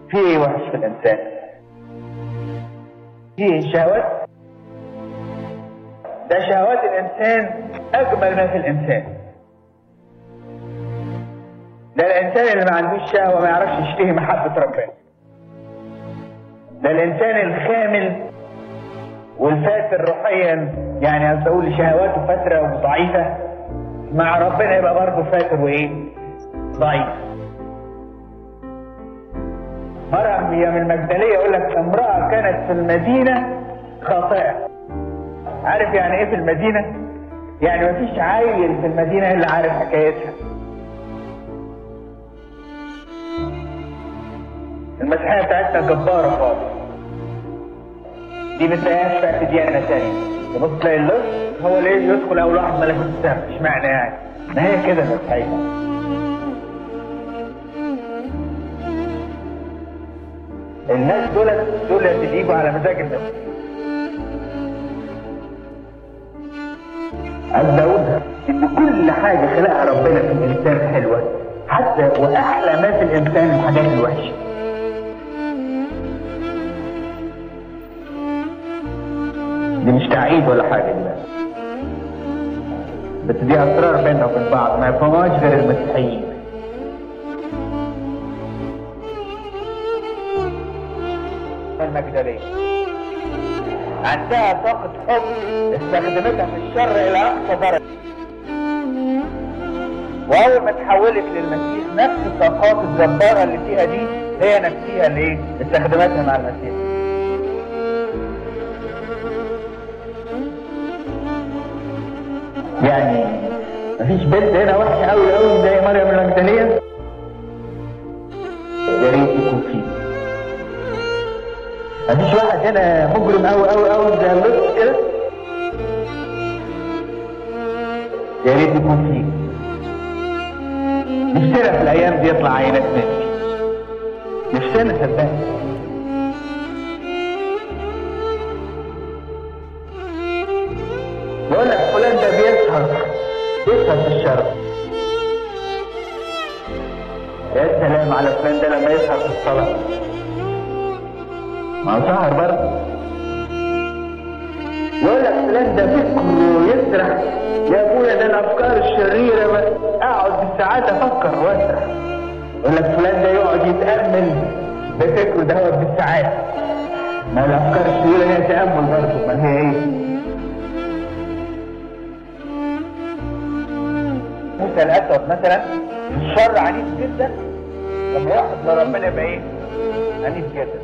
في ايه وحش في الانسان في شهوات ده شهوات الانسان اجمل ما في الانسان ده الانسان اللي ما عندوش شهوه ما يعرفش يشتهي محبه ربنا ده الانسان الخامل والفاتر روحيا يعني عايز اقول شهواته فتره وضعيفه مع ربنا يبقى برضه فاتر وايه؟ ضعيف. مرة هي من المجدلية يقول لك امرأة كانت في المدينة خاطئة. عارف يعني ايه في المدينة؟ يعني مفيش عيل في المدينة اللي عارف حكايتها. المسيحية بتاعتنا جبارة خالص. دي ما تلاقيهاش في ديانة تانية. تبص تلاقي اللص هو اللي يدخل أول واحد ملكوت السماء، اشمعنى يعني؟ ما هي كده المسيحية. الناس دول دول اللي يجوا على مزاج الناس عايز اقول ان كل حاجه خلقها ربنا في الانسان حلوه حتى واحلى ما في الانسان الحاجات الوحشه دي مش تعيد ولا حاجه دي بقى. بس دي اسرار بيننا وبين بعض ما يفهمهاش غير المسيحيين المجدلية عندها طاقة حب استخدمتها في الشر إلى أقصى درجة وأول ما تحولت للمسيح نفس الطاقات الجبارة اللي فيها دي هي نفسها اللي إيه؟ استخدمتها مع المسيح يعني مفيش بنت هنا وحشة أوي أوي زي مريم المجدلية يا ريت يكون فيه مفيش واحد هنا مجرم قوي قوي قوي زي اللص كده يا ريت يكون فيه نفسنا في الايام دي يطلع عينات مني نفسنا صدقني بقول لك فلان ده بيسهر بيسهر في الشر يا سلام على فلان ده لما يسهر في الصلاه ما هو سهر برضه يقول لك فلان ده فكره يسرح يا ابويا ده الافكار الشريره بس اقعد بالساعات افكر واسرح يقول لك فلان ده يقعد يتامل بفكره ده هو بالساعات ما الافكار الشريره هي تامل برضه ما هي ايه موسى الاسود مثلا الشر عنيف جدا لما يقعد لربنا يبقى ايه؟ عنيف جدا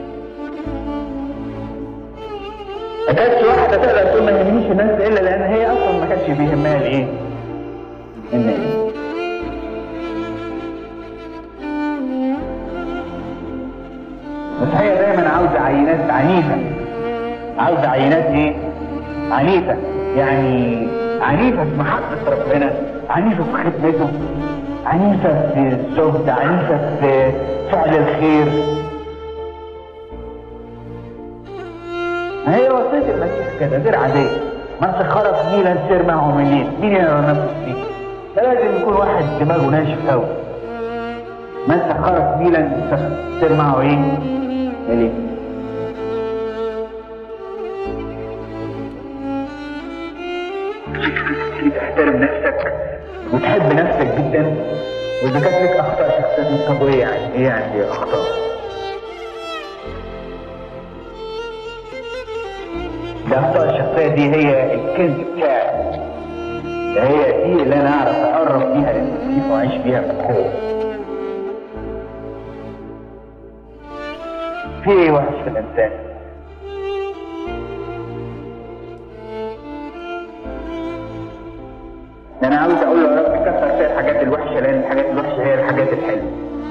ما كانتش واحدة تقدر تقول ما يهمنيش الناس إلا لأن هي أصلا ما كانش بيهمها الإيه؟ إن إيه؟ بس هي دايما عاوزة عينات عنيفة عاوزة عينات إيه؟ عنيفة يعني عنيفة في محبة ربنا عنيفة في خدمته عنيفة في الزهد عنيفة في فعل الخير هي وصية المسيح كده غير عادية من سخرت ميلا سير معه مليل مين يرى نفسه فيه فلازم يكون واحد دماغه ناشف قوي من سخرت ميلا سير معه ايه مليل تحترم نفسك وتحب نفسك جدا واذا كانت لك اخطاء شخصيه طب ايه يعني ايه عندي اخطاء الأخطاء الشخصية دي هي الكنز بتاعي هي دي اللي أنا أعرف أقرب بيها للمسيح وأعيش بيها بقوة في إيه وحش في الإنسان؟ أنا عاوز أقول له يا رب كسر فيها الحاجات الوحشة لأن الحاجات الوحشة هي الحاجات الحلوة.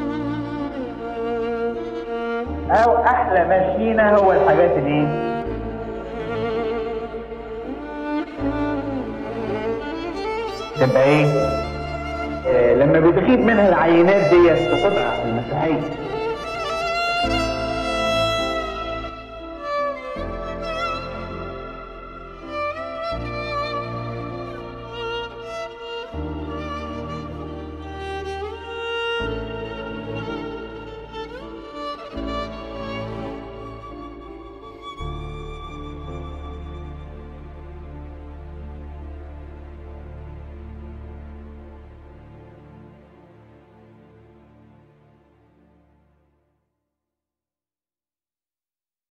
أو أحلى ما فينا هو الحاجات الإيه؟ تبقى ايه؟ آه لما بتغيب منها العينات ديت بتضعف المسيحيه